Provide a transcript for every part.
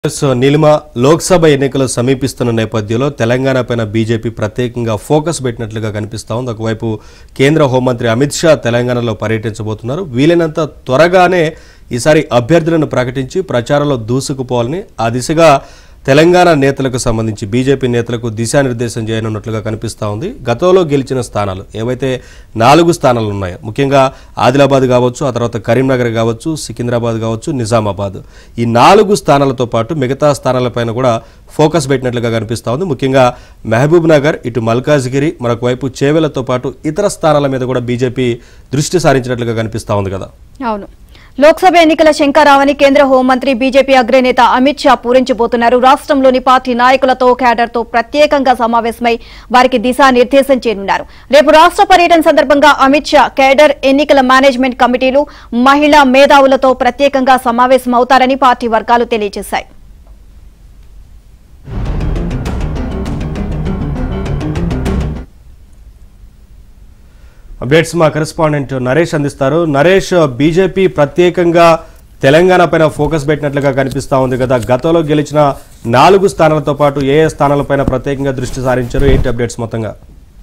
so Neelima Lok Sabha ఎన్నికలు సమీపిస్తున్న నేపథ్యంలో తెలంగాణ పైన బీజేపీ ప్రత్యేకంగా ఫోకస్ పెట్టినట్లుగా కనిపిస్తా ఉంది ఒకవైపు కేంద్ర హోంమంత్రి అమిత్ షా తెలంగాణలో పర్యటించబోతున్నారు వీలైనంత త్వరగానే ఈసారి అభ్యర్థులను ప్రకటించి ప్రచారంలో దూసుకుపోవాలని ఆ దిశగా తెలంగాణ నేతలకు సంబంధించి బీజేపీ నేతలకు దిశానిర్దేశం చేయనున్నట్లుగా కనిపిస్తా ఉంది గతంలో గెలిచిన స్థానాలు ఏవైతే నాలుగు స్థానాలు ఉన్నాయో ముఖ్యంగా ఆదిలాబాద్ కావచ్చు ఆ తర్వాత కరీంనగర్ కావచ్చు సికింద్రాబాద్ కావచ్చు నిజామాబాద్ ఈ నాలుగు స్థానాలతో పాటు మిగతా స్థానాలపైన కూడా ఫోకస్ పెట్టినట్లుగా కనిపిస్తా ఉంది ముఖ్యంగా మహబూబ్ నగర్ ఇటు మల్కాజ్గిరి మరొక వైపు చేవెలతో పాటు ఇతర స్థానాల మీద కూడా బీజేపీ దృష్టి సారించినట్లుగా కనిపిస్తా ఉంది కదా అవును లోక్సభ ఎన్నికల శంకరావని కేంద్ర హోంమంత్రి బీజేపీ అగ్రనేత అమిత్ షా పూరించబోతున్నారు రాష్ట్రంలోని పార్టీ నాయకులతో కేడర్తో ప్రత్యేకంగా సమావేశమై వారికి దిశానిర్దేశం చేయనున్నారు రేపు రాష్ట్ర పర్యటన సందర్భంగా అమిత్ షా కేడర్ ఎన్నికల మేనేజ్మెంట్ కమిటీలు మహిళా మేధావులతో ప్రత్యేకంగా సమావేశమవుతారని పార్టీ వర్గాలు తెలియజేశాయి అప్డేట్స్ మా కరెస్పాండెంట్ నరేష్ అందిస్తారు నరేష్ బీజేపీ ప్రత్యేకంగా తెలంగాణ పైన ఫోకస్ పెట్టినట్లుగా కనిపిస్తా ఉంది కదా గతంలో గెలిచిన నాలుగు స్థానాలతో పాటు ఏ ఏ స్థానాలపైన ప్రత్యేకంగా దృష్టి సారించారు ఏంటి అప్డేట్స్ మొత్తంగా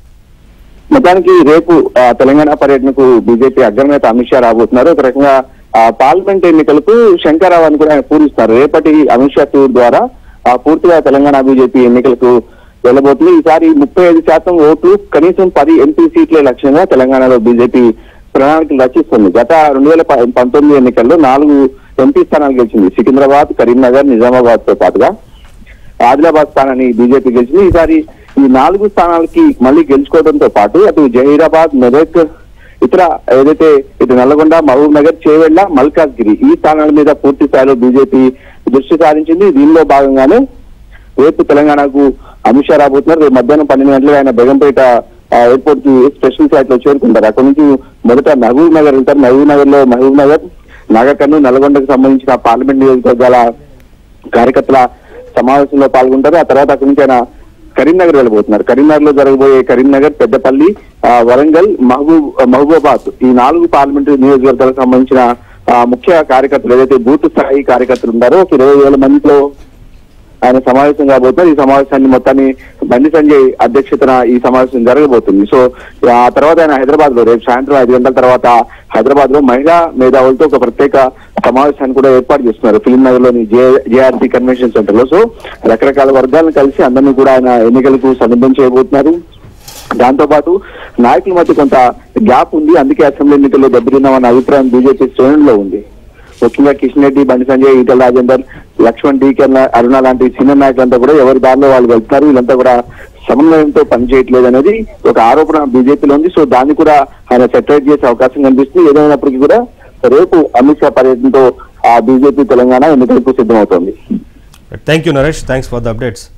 మొత్తానికి రేపు ఆ, తెలంగాణ పర్యటనకు బీజేపీ అగ్రనేత అమిత్ షా రాబోతున్నారు ఒక రకంగా ఆ, పార్లమెంట్ ఎన్నికలకు శంకరావు అని కూడా ఆయన పూరిస్తారు రేపటి అమిత్ షా టూర్ ద్వారా ఆ, పూర్తిగా తెలంగాణ బీజేపీ ఎన్నికలకు వెళ్ళబోతుంది ఈసారి ముప్పై ఐదు శాతం ఓట్లు కనీసం పది ఎంపీ సీట్ల లక్ష్యంగా తెలంగాణలో బీజేపీ ప్రణాళికలు రచిస్తుంది గత రెండు వేల ప- పంతొమ్మిది ఎన్నికల్లో నాలుగు ఎంపీ స్థానాలు గెలిచింది సికింద్రాబాద్ కరీంనగర్ నిజామాబాద్ తో పాటుగా ఆదిలాబాద్ స్థానాన్ని బీజేపీ గెలిచింది ఈసారి ఈ నాలుగు స్థానాలకి మళ్ళీ గెలుచుకోవడంతో పాటు అటు జహీరాబాద్ మెదక్ ఇతర ఏదైతే ఇటు నల్లగొండ మహబూబ్ నగర్ చేవెళ్ల మల్కాజ్గిరి ఈ స్థానాల మీద పూర్తి స్థాయిలో బీజేపీ దృష్టి సారించింది దీనిలో భాగంగానే రేపు తెలంగాణకు అమిత్ షా రాబోతున్నారు రేపు మధ్యాహ్నం పన్నెండు గంటలకు ఆయన బేగంపేట ఆ, ఎయిర్పోర్ట్ కి స్పెషల్ ఫ్లైట్ లో చేరుకుంటారు అక్కడి నుంచి మొదట మహబూబ్ నగర్ వెళ్తారు మహబూబ్ నగర్ లో మహబూబ్ నగర్ నాగర్ కర్నూలు నల్గొండకు సంబంధించిన పార్లమెంట్ నియోజకవర్గాల కార్యకర్తల సమావేశంలో పాల్గొంటారు ఆ తర్వాత అక్కడి నుంచి ఆయన కరీంనగర్ వెళ్ళబోతున్నారు కరీంనగర్ లో జరగబోయే కరీంనగర్ పెద్దపల్లి ఆ, వరంగల్ మహబూబ్ మహబూబాబాద్ ఈ నాలుగు పార్లమెంటు నియోజకవర్గాలకు సంబంధించిన ఆ, ముఖ్య కార్యకర్తలు ఏదైతే బూత్ స్థాయి కార్యకర్తలు ఉన్నారో ఒక ఇరవై వేల మందిలో ఆయన సమావేశం కాబోతున్నారు ఈ సమావేశాన్ని మొత్తాన్ని బండి సంజయ్ అధ్యక్షతన ఈ సమావేశం జరగబోతుంది సో ఆ తర్వాత ఆయన హైదరాబాద్ లో రేపు సాయంత్రం ఐదు గంటల తర్వాత హైదరాబాద్ లో మహిళా మేధావులతో ఒక ప్రత్యేక సమావేశాన్ని కూడా ఏర్పాటు చేస్తున్నారు ఫిలిం నగర్ లోని జేఆర్సీ కన్వెన్షన్ సెంటర్ లో సో రకరకాల వర్గాలను కలిసి అందరినీ కూడా ఆయన ఎన్నికలకు సన్నద్ధం చేయబోతున్నారు దాంతో పాటు నాయకుల మధ్య కొంత గ్యాప్ ఉంది అందుకే అసెంబ్లీ ఎన్నికల్లో దెబ్బతిన్నామన్న అభిప్రాయం బీజేపీ శ్రేణుల్లో ఉంది ముఖ్యంగా కిషన్ రెడ్డి బండి సంజయ్ ఈటల రాజేందర్ లక్ష్మణ్ డీకే అరుణ లాంటి సీనియర్ నాయకులంతా కూడా ఎవరి దారిలో వాళ్ళు వెళ్తున్నారు వీళ్ళంతా కూడా సమన్వయంతో పనిచేయట్లేదు అనేది ఒక ఆరోపణ బీజేపీలో ఉంది సో దాన్ని కూడా ఆయన సెటరేట్ చేసే అవకాశం కనిపిస్తుంది ఏదైనప్పటికీ కూడా రేపు అమిత్ షా పర్యటనతో ఆ బీజేపీ తెలంగాణ ఎన్నికలకు సిద్ధమవుతోంది thank you Naresh thanks for the updates